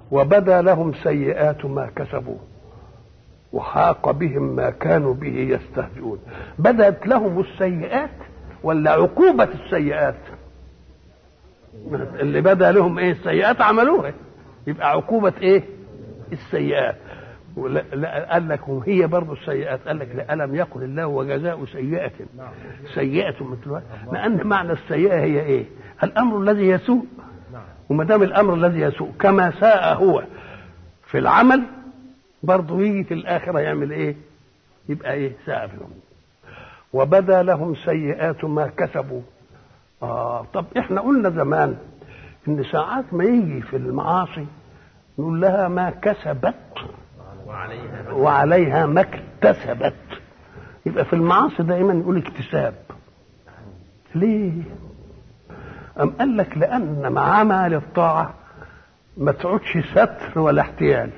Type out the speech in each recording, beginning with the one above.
وبدا لهم سيئات ما كسبوا وحاق بهم ما كانوا به يستهزئون بدأت لهم السيئات ولا عقوبة السيئات اللي بدا لهم ايه السيئات عملوها يبقى عقوبة ايه السيئات ولا لا قال لك وهي برضه السيئات قال لك لا ألم يقل الله وجزاء سيئة سيئة مثلها لأن معنى السيئة هي إيه؟ الأمر الذي يسوء وما دام الأمر الذي يسوء كما ساء هو في العمل برضه يجي في الآخرة يعمل إيه؟ يبقى إيه؟ ساء فيهم وبدا لهم سيئات ما كسبوا آه طب إحنا قلنا زمان إن ساعات ما يجي في المعاصي نقول لها ما كسبت وعليها وعليها ما اكتسبت يبقى في المعاصي دائما يقول اكتساب ليه أم قال لك لأن مع عمل الطاعة ما تعودش ستر ولا احتيال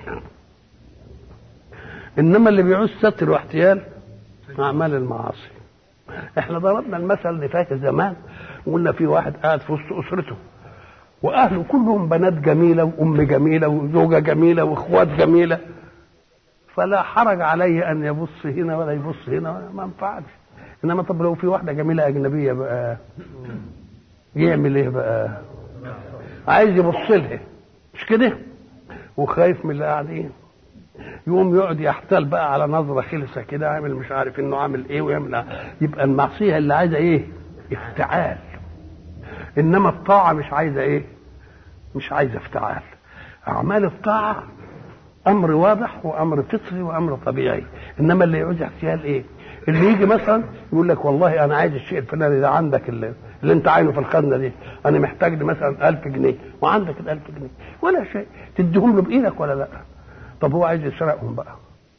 إنما اللي بيعوز ستر واحتيال أعمال المعاصي احنا ضربنا المثل اللي فات زمان قلنا في واحد قاعد في وسط أسرته وأهله كلهم بنات جميلة وأم جميلة وزوجة جميلة وإخوات جميلة فلا حرج عليه ان يبص هنا ولا يبص هنا ولا ما ينفعش انما طب لو في واحده جميله اجنبيه بقى يعمل ايه بقى عايز يبص لها مش كده وخايف من اللي قاعدين يقوم يقعد يحتال بقى على نظره خلسه كده عامل مش عارف انه عامل ايه ويعمل يبقى المعصيه اللي عايزه ايه افتعال انما الطاعه مش عايزه ايه مش عايزه افتعال اعمال الطاعه امر واضح وامر فطري وامر طبيعي انما اللي يعوز احتيال ايه اللي يجي مثلا يقول لك والله انا عايز الشيء الفلاني ده عندك اللي, اللي انت عاينه في الخزنه دي انا محتاج لي مثلا 1000 جنيه وعندك ال 1000 جنيه ولا شيء تديهم له بايدك ولا لا طب هو عايز يسرقهم بقى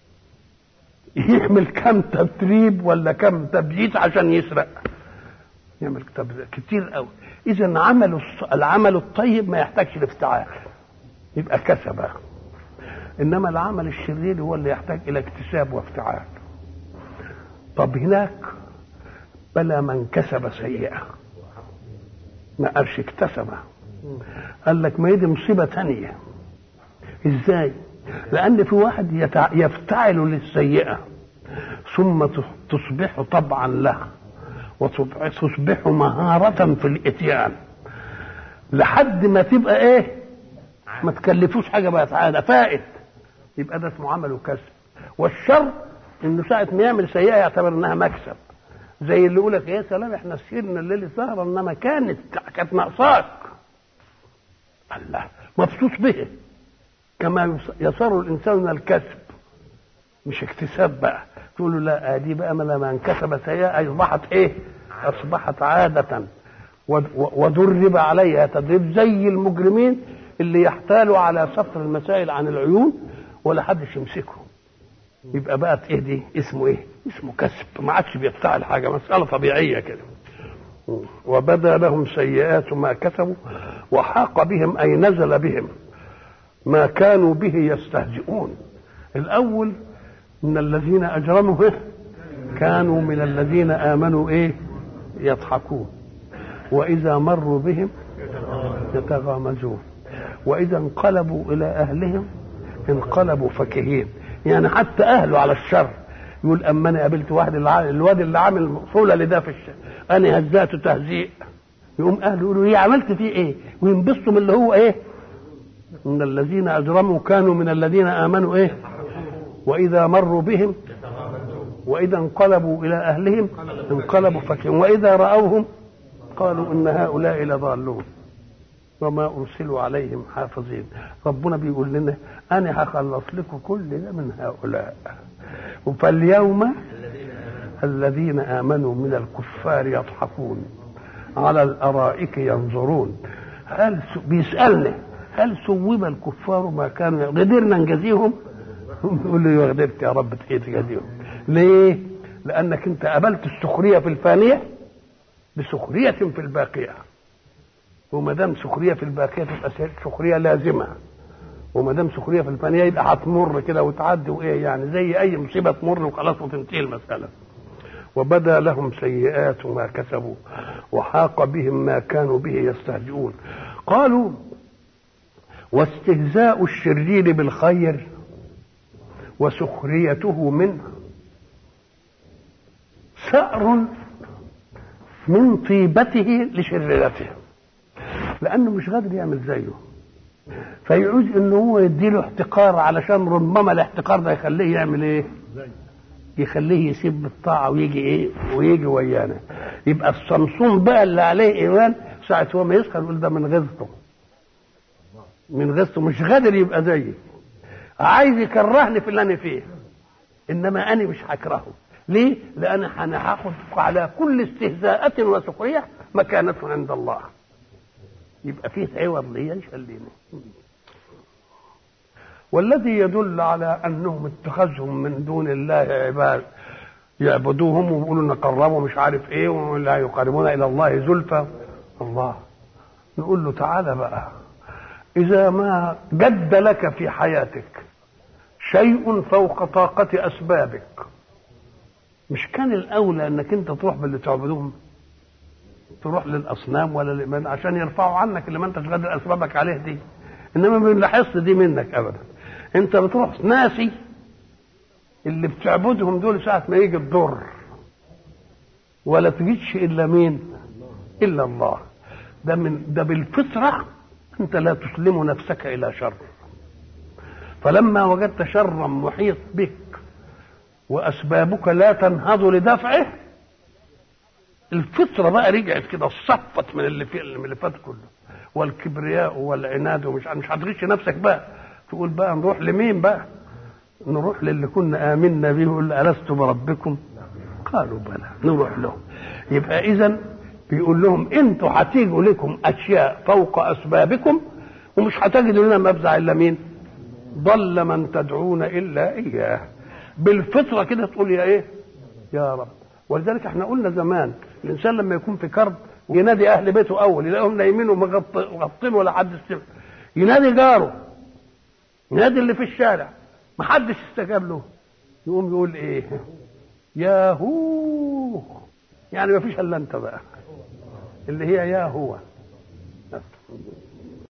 يعمل كم تدريب ولا كم تبييت عشان يسرق يعمل كتير قوي اذا عمل العمل الطيب ما يحتاجش لافتعال يبقى كسبه انما العمل الشرير هو اللي يحتاج الى اكتساب وافتعال طب هناك بلى من كسب سيئه ما قالش اكتسبه قال لك ما هي دي مصيبه ثانيه ازاي لان في واحد يتع... يفتعل للسيئه ثم تصبح طبعا له وتصبح مهارة في الإتيان لحد ما تبقى إيه؟ ما تكلفوش حاجة بقت عادة فائد يبقى ده اسمه عمل وكسب والشر انه ساعة ما يعمل سيئة يعتبر انها مكسب زي اللي يقول لك يا سلام احنا سهرنا الليل سهرة انما كانت كانت ناقصاك الله مبسوط به كما يسر الانسان من الكسب مش اكتساب بقى تقول له لا دي بقى ما لما انكسب سيئة اصبحت ايه؟ اصبحت عادة ودرب عليها تدريب زي المجرمين اللي يحتالوا على سطر المسائل عن العيون ولا حدش يمسكهم يبقى بقت ايه دي اسمه ايه اسمه كسب ما عادش بيفتعل حاجه مساله طبيعيه كده وبدا لهم سيئات ما كسبوا وحاق بهم اي نزل بهم ما كانوا به يستهزئون الاول ان الذين اجرموا إيه؟ كانوا من الذين امنوا ايه يضحكون واذا مروا بهم يتغامزون واذا انقلبوا الى اهلهم انقلبوا فكهين يعني حتى اهله على الشر يقول اما انا قابلت واحد اللي الواد اللي عامل فوله لده في الشر انا هزاته تهزيء يقوم اهله يقولوا ايه عملت فيه ايه وينبسطوا من اللي هو ايه من الذين اجرموا كانوا من الذين امنوا ايه واذا مروا بهم واذا انقلبوا الى اهلهم انقلبوا فكهين واذا راوهم قالوا ان هؤلاء لضالون وما ارسلوا عليهم حافظين ربنا بيقول لنا انا هخلص لكم كل ده من هؤلاء فاليوم الذين امنوا من الكفار يضحكون على الارائك ينظرون هل بيسالنا هل سوب الكفار ما كانوا قدرنا نجازيهم يقول له قدرت يا رب تجازيهم ليه لانك انت قبلت السخريه في الفانيه بسخريه في الباقيه وما دام سخريه في الباقيه تبقى سخريه لازمه وما دام سخريه في الفانيه يبقى هتمر كده وتعدي وايه يعني زي اي مصيبه تمر وخلاص وتنتهي المساله وبدا لهم سيئات ما كسبوا وحاق بهم ما كانوا به يستهزئون قالوا واستهزاء الشرير بالخير وسخريته منه ثأر من طيبته لشريرته لأنه مش قادر يعمل زيه فيعوز ان هو يديله احتقار علشان ربما الاحتقار ده يخليه يعمل ايه يخليه يسيب الطاعة ويجي ايه ويجي ويانا يبقى الصمصوم بقى اللي عليه ايمان ساعة هو ما يسخن يقول ده من غيظته من غيظته مش قادر يبقى زيي عايز يكرهني في اللي انا فيه انما انا مش هكرهه ليه؟ لان انا هاخد على كل استهزاءة وسخرية مكانته عند الله يبقى فيه عوض ليا يخليني والذي يدل على انهم اتخذهم من دون الله عباد يعبدوهم ويقولوا نقربوا مش عارف ايه ولا يقربون الى الله زلفى الله نقول له تعالى بقى اذا ما جد لك في حياتك شيء فوق طاقة اسبابك مش كان الاولى انك انت تروح باللي تعبدوهم تروح للاصنام ولا لمن عشان يرفعوا عنك اللي ما انتش قادر اسبابك عليه دي انما ما بنلاحظش دي منك ابدا انت بتروح ناسي اللي بتعبدهم دول ساعة ما يجي الضر ولا تجيش الا مين الا الله ده من ده بالفطرة انت لا تسلم نفسك الى شر فلما وجدت شرا محيط بك واسبابك لا تنهض لدفعه الفطره بقى رجعت كده صفت من اللي في من اللي فات كله والكبرياء والعناد ومش مش هتغش نفسك بقى تقول بقى نروح لمين بقى نروح للي كنا امنا به يقول الست بربكم قالوا بلى نروح له يبقى اذا بيقول لهم انتوا هتيجوا لكم اشياء فوق اسبابكم ومش هتجدوا لنا مفزع الا مين ضل من تدعون الا اياه بالفطره كده تقول يا ايه يا رب ولذلك احنا قلنا زمان الانسان لما يكون في كرب ينادي اهل بيته اول يلاقيهم نايمين ومغطين ولا حد استمع ينادي جاره ينادي اللي في الشارع ما حدش استجاب له يقوم يقول ايه يا هو يعني ما فيش الا انت بقى اللي هي يا هو